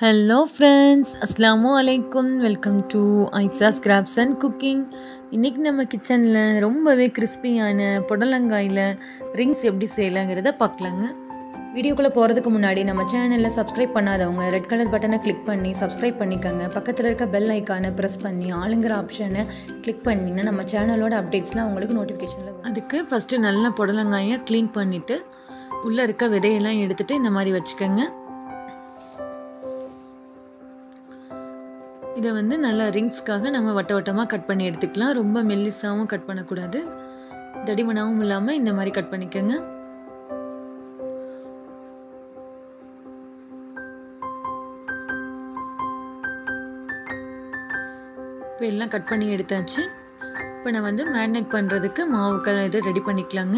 hello friends அஸ்லாமு அலைக்கும் welcome to Aisha's crafts and cooking இன்றைக்கி நம்ம கிச்சனில் ரொம்பவே கிறிஸ்பியான புடலங்காயில் ரிங்ஸ் எப்படி செய்யலாங்கிறத பார்க்கலாங்க வீடியோக்குள்ளே போகிறதுக்கு முன்னாடி நம்ம சேனலில் சப்ஸ்கிரைப் பண்ணாதவங்க ரெட் கலர் பட்டனை கிளிக் பண்ணி சப்ஸ்கிரைப் பண்ணிக்கோங்க பக்கத்தில் இருக்க பெல் ஐக்கானை ப்ரெஸ் பண்ணி ஆளுங்கிற ஆப்ஷனை கிளிக் பண்ணிங்கன்னா நம்ம சேனலோட அப்டேட்ஸ்லாம் உங்களுக்கு நோட்டிஃபிகேஷனில் அதுக்கு ஃபஸ்ட்டு நல்ல புடலங்காயை க்ளீன் பண்ணிவிட்டு உள்ளே இருக்க விதையெல்லாம் எடுத்துகிட்டு இந்த மாதிரி வச்சுக்கோங்க இதை வந்து நல்லா ரிங்ஸ்க்காக நம்ம வட்ட வட்டமாக கட் பண்ணி எடுத்துக்கலாம் ரொம்ப மெல்லிஸாகவும் கட் பண்ணக்கூடாது தடிமனாகவும் இல்லாமல் இந்த மாதிரி கட் பண்ணிக்கோங்க இப்போ எல்லாம் கட் பண்ணி எடுத்தாச்சு இப்போ நான் வந்து மேரினேட் பண்ணுறதுக்கு மாவுக்கள் இது ரெடி பண்ணிக்கலாங்க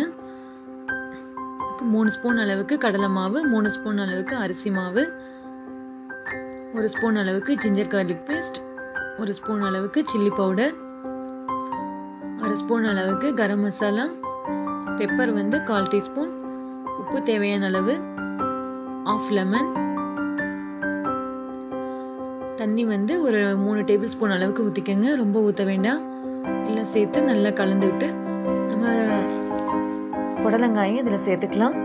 மூணு ஸ்பூன் அளவுக்கு கடலை மாவு மூணு ஸ்பூன் அளவுக்கு அரிசி மாவு ஒரு ஸ்பூன் அளவுக்கு ஜிஞ்சர் கார்லிக் பேஸ்ட் ஒரு ஸ்பூன் அளவுக்கு சில்லி பவுடர் அரை ஸ்பூன் அளவுக்கு கரம் மசாலா பெப்பர் வந்து கால் டீஸ்பூன் உப்பு தேவையான அளவு ஆஃப் லெமன் தண்ணி வந்து ஒரு மூணு டேபிள் ஸ்பூன் அளவுக்கு ஊற்றிக்கங்க ரொம்ப ஊற்ற வேண்டாம் எல்லாம் சேர்த்து நல்லா கலந்துக்கிட்டு நம்ம புடலங்காயும் இதில் சேர்த்துக்கலாம்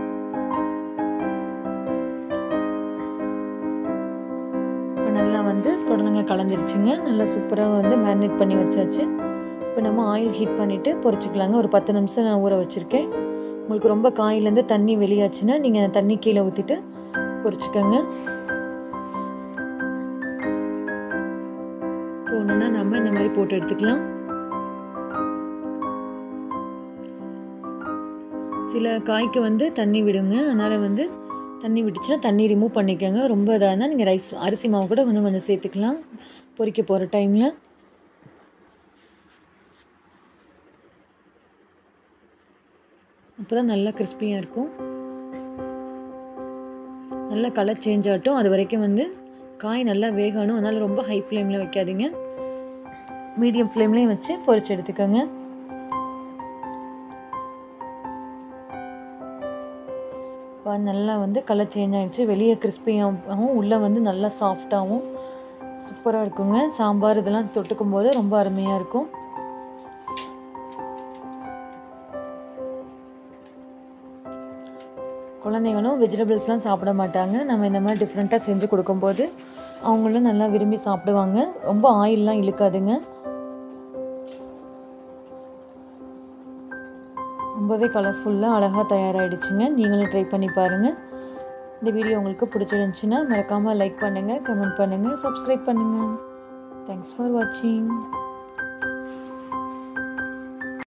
நல்லா வந்து புடலங்காய் கலந்துருச்சுங்க நல்லா சூப்பராக வந்து மேரினேட் பண்ணி வச்சாச்சு இப்போ நம்ம ஆயில் ஹீட் பண்ணிவிட்டு பொரிச்சிக்கலாங்க ஒரு பத்து நிமிஷம் நான் ஊற வச்சுருக்கேன் உங்களுக்கு ரொம்ப காயிலேருந்து தண்ணி வெளியாச்சுன்னா நீங்கள் தண்ணி கீழே ஊற்றிட்டு பொரிச்சுக்கோங்க இப்போ ஒன்றுனா நம்ம இந்த மாதிரி போட்டு எடுத்துக்கலாம் சில காய்க்கு வந்து தண்ணி விடுங்க அதனால் வந்து தண்ணி விட்டுச்சுன்னா தண்ணி ரிமூவ் பண்ணிக்கோங்க ரொம்ப இதாக இருந்தால் நீங்கள் ரைஸ் அரிசி மாவு கூட இன்னும் கொஞ்சம் சேர்த்துக்கலாம் பொரிக்க போகிற டைமில் அப்போ தான் நல்லா கிறிஸ்பியாக இருக்கும் நல்லா கலர் சேஞ்ச் ஆகட்டும் அது வரைக்கும் வந்து காய் நல்லா வேகணும் அதனால் ரொம்ப ஹை ஃப்ளேமில் வைக்காதீங்க மீடியம் ஃப்ளேம்லேயும் வச்சு பொரிச்சு எடுத்துக்கோங்க இப்போ நல்லா வந்து கலர் சேஞ்ச் ஆகிடுச்சு வெளியே கிறிஸ்பியாகவும் உள்ளே வந்து நல்லா சாஃப்டாகவும் சூப்பராக இருக்குங்க சாம்பார் இதெல்லாம் தொட்டுக்கும் போது ரொம்ப அருமையாக இருக்கும் குழந்தைங்களும் வெஜிடபிள்ஸ்லாம் சாப்பிட மாட்டாங்க நம்ம இந்த மாதிரி டிஃப்ரெண்ட்டாக செஞ்சு கொடுக்கும்போது அவங்களும் நல்லா விரும்பி சாப்பிடுவாங்க ரொம்ப ஆயிலெலாம் இழுக்காதுங்க ரொம்பவே கலர்ஃபுல்லாக அழகாக தயாராகிடுச்சுங்க நீங்களும் ட்ரை பண்ணி பாருங்கள் இந்த வீடியோ உங்களுக்கு பிடிச்சிருந்துச்சின்னா மறக்காமல் லைக் பண்ணுங்கள் கமெண்ட் பண்ணுங்கள் சப்ஸ்கிரைப் பண்ணுங்கள் தேங்க்ஸ் ஃபார் வாட்சிங்